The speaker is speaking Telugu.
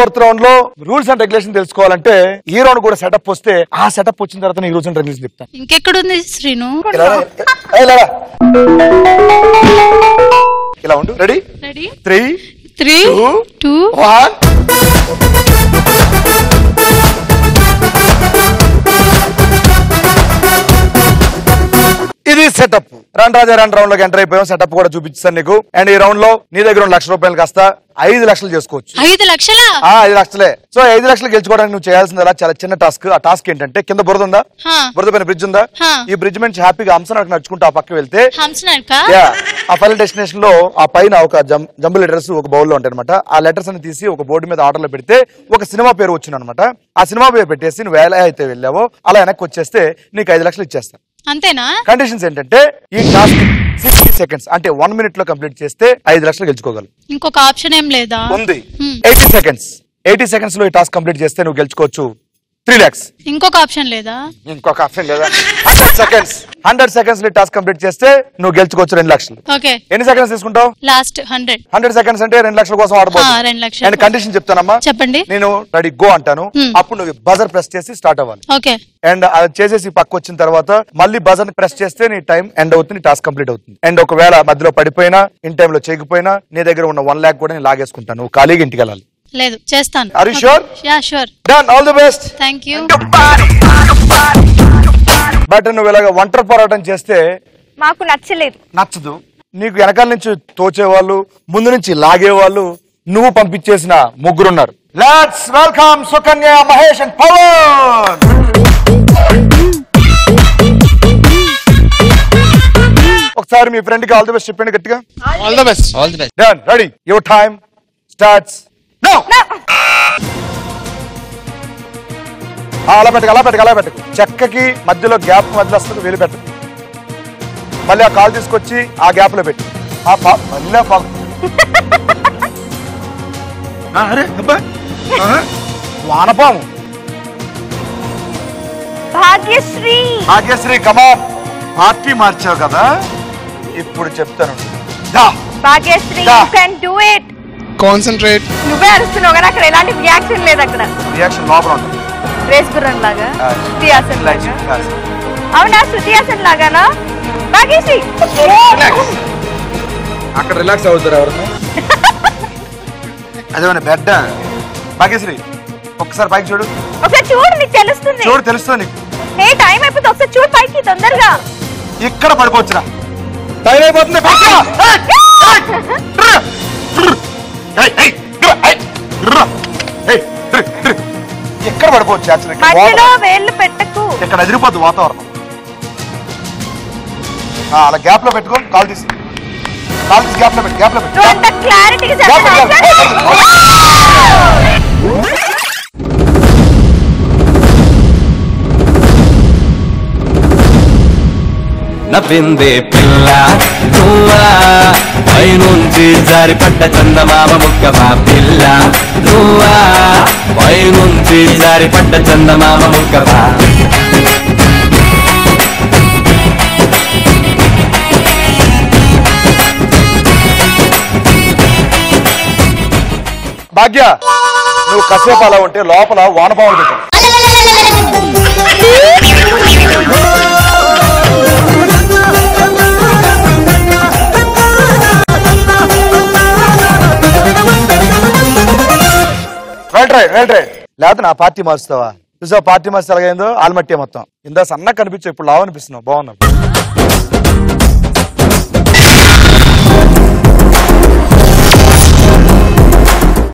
ఫోర్త్ రౌండ్ లో రూల్స్ అండ్ రెగ్యులేషన్ తెలుసుకోవాలంటే ఈ రౌండ్ కూడా సెటప్ వస్తే ఆ సెటప్ వచ్చిన తర్వాత నీ రూల్స్ అండ్ రెగ్యులేషన్ చెప్తాను ఇంకెక్కడుంది శ్రీను ఇలా రా. ఏ, ఇలా రా. ఇలా ఉండు ready ready three three two two one ఇది setup run Raja run round లోకి ఎంటర్ అయిపోయాం సెటప్ కూడా చూపిస్తాను నీకు అండ్ ఈ రౌండ్ లో నీ దగ్గర ఉన్న లక్ష రూపాయలు కాస్త ఐదు లక్షలు చేసుకోవచ్చు ఐదు లక్షలా ఆ ఐదు లక్షలే సో ఐదు లక్షలు గెలుచుకోవడానికి నువ్వు చేయాల్సింది అలా చాలా చిన్న టాస్క్ ఆ టాస్క్ ఏంటంటే కింద బురద ఉందా హా. బురద పైన బ్రిడ్జ్ ఉందా హా. ఈ బ్రిడ్జ్ నుంచి హ్యాపీగా హంసనకు నడుచుకుంటూ ఆ పక్క వెళ్తే హంసనర్క యా ఆ ఫైనల్ డెస్టినేషన్ లో ఆ పైన ఒక జం- జంబుల్ లెటర్స్ ఒక బౌల్ లో ఉంటాయి అనమాట ఆ లెటర్స్ అని తీసి ఒక బోర్డు మీద ఆర్డర్ లో పెడితే ఒక సినిమా పేరు వచ్చింది అనమాట ఆ సినిమా పేరు పెట్టేసి నువ్వు ఎలా అయితే వెళ్ళావో అలా వెనక్కి వచ్చేస్తే నీకు ఐదు లక్షలు ఇచ్చేస్తా అంతేనా కండిషన్స్ ఏంటంటే ఈ టాస్క్ సిక్స్టీ సెకండ్స్ అంటే వన్ మినిట్ లో కంప్లీట్ చేస్తే ఐదు లక్షలు గెలుచుకోగలరు ఇంకొక ఆప్షన్ ఏం లేదా ఉంది Hmm. Eighty seconds eighty seconds లో ఈ టాస్క్ కంప్లీట్ చేస్తే నువ్వు గెలుచుకోవచ్చు త్రీ లాక్స్ ఇంకొక ఆప్షన్ లేదా ఇంకొక ఆప్షన్ లేదా హండ్రెడ్ సెకండ్స్ హండ్రెడ్ సెకండ్స్ లో టాస్క్ కంప్లీట్ చేస్తే నువ్వు గెలుచుకోవచ్చు రెండు లక్షలు ఓకే ఎన్ని సెకండ్స్ తీసుకుంటావు లాస్ట్ హండ్రెడ్ హండ్రెడ్ సెకండ్స్ అంటే రెండు లక్షల కోసం ఆ, ఆడబోతు రెండు లక్షలు. అండ్ కండిషన్ చెప్తానమ్మా చెప్పండి నేను రెడీ గో అంటాను Hmm. అప్పుడు నువ్వు బజర్ ప్రెస్ చేసి స్టార్ట్ అవ్వాలి ఓకే అండ్ అది చేసేసి పక్క వచ్చిన తర్వాత మళ్ళీ బజర్ ప్రెస్ చేస్తే నీ టైం ఎండ్ అవుతుంది టాస్క్ కంప్లీట్ అవుతుంది అండ్ ఒకవేళ మధ్యలో పడిపోయినా ఇన్ టైం లో చేయకపోయినా నీ దగ్గర ఉన్న వన్ ల్యాక్ కూడా నేను లాగేసుకుంటాను నువ్వు ఖాళీగా ఇంటికి వెళ్ళాలి లేదు చేస్తాను Are you sure? Yeah sure done all the best thank you but నువ్వు ఇలాగ ఒంటరి పోరాటం చేస్తే మాకు నచ్చలేదు నచ్చదు నీకు వెనకాల నుంచి తోచేవాళ్ళు ముందు నుంచి లాగేవాళ్ళు నువ్వు పంపించేసిన ముగ్గురున్నారు let's welcome Sukanya Mahesh and Pavan ఒకసారి మీ ఫ్రెండ్ కి ఆల్ ది బెస్ట్ చెప్పండి గట్టిగా all the best all the best done ready your time starts no అలా పెట్టకు అలా పెట్టకు అలా పెట్టకు చెక్కకి మధ్యలో గ్యాప్ మధ్యలో వస్తుంది వేలు పెట్టకు మళ్ళీ ఆ కాల్ తీసుకొచ్చి ఆ గ్యాప్ లో పెట్టు ఆ పా- మళ్ళీ ఆ పా- ఆ, అరే అబ్బా. ఆహా. వానపాము భాగ్యశ్రీ భాగ్యశ్రీ కమాన్ పార్టీ మార్చావు కదా ఇప్పుడు చెప్తాను దా Bhagyashree Yeah. You can do it concentrate నువ్వే అరుస్తున్నావు కానీ అక్కడ ఎలాంటి రియాక్షన్ లేదు అక్కడ రియాక్షన్ లోపల ఉంటుంది రేస్ గుర్రం లాగా Ah. శృతి హాసన్ లాగా Yes. అవునా శృతి హాసన్ లాగానా భాగ్యశ్రీ అక్కడ రిలాక్స్ అవుతారు ఎవరు అదేమన్నా బెడ్ భాగ్యశ్రీ ఒక్కసారి పైకి చూడు ఒకసారి చూడు నీకు తెలుస్తుంది చూడు తెలుస్తుంది నీకు ఏ టైం అయిపోతుంది ఒకసారి చూడు పైకి తొందరగా ఇక్కడ పడిపోవచ్చురా టైం అయిపోతుంది పైకి రా. ఏయ్, ఏయ్, రా, ఏయ్, రా. ఏయ్, రా, రా. ఎక్కడ పడిపోవచ్చు యాక్చువల్లీ మధ్యలో వేళ్ళు పెట్టకు ఇక్కడ ఎదిరిపోద్దు వాతావరణం ఆ, అలా గ్యాప్ లో పెట్టుకో కాల్ తీసి కాల్ తీసి గ్యాప్ లో పెట్టు గ్యాప్ లో పెట్టు నువ్వు అంత క్లారిటీగా గ్యాప్ లో, గ్యాప్ లో. ఏయ్, ఏయ్, ఏయ్. నవ్విందే పిల్ల నువ్వా పైనుంచి జారిపడ్డ చందమామ ముక్కవా పిల్ల నువ్వా పైనుంచి జారిపడ్డ చందమామ ముక్కవా భాగ్య నువ్వు కసేపు అలా ఉంటే లోపల వానపాములు పెట్టావు రైట్ రైట్ రైట్ రైట్ లేకపోతే నా పార్టీ మారుస్తావా చూసావు పార్టీ మార్చి ఎలాగైందో ఆల్మట్టే మొత్తం ఇందా సన్న కనిపించావు ఇప్పుడు లావు అనిపిస్తున్నావు బాగున్నావు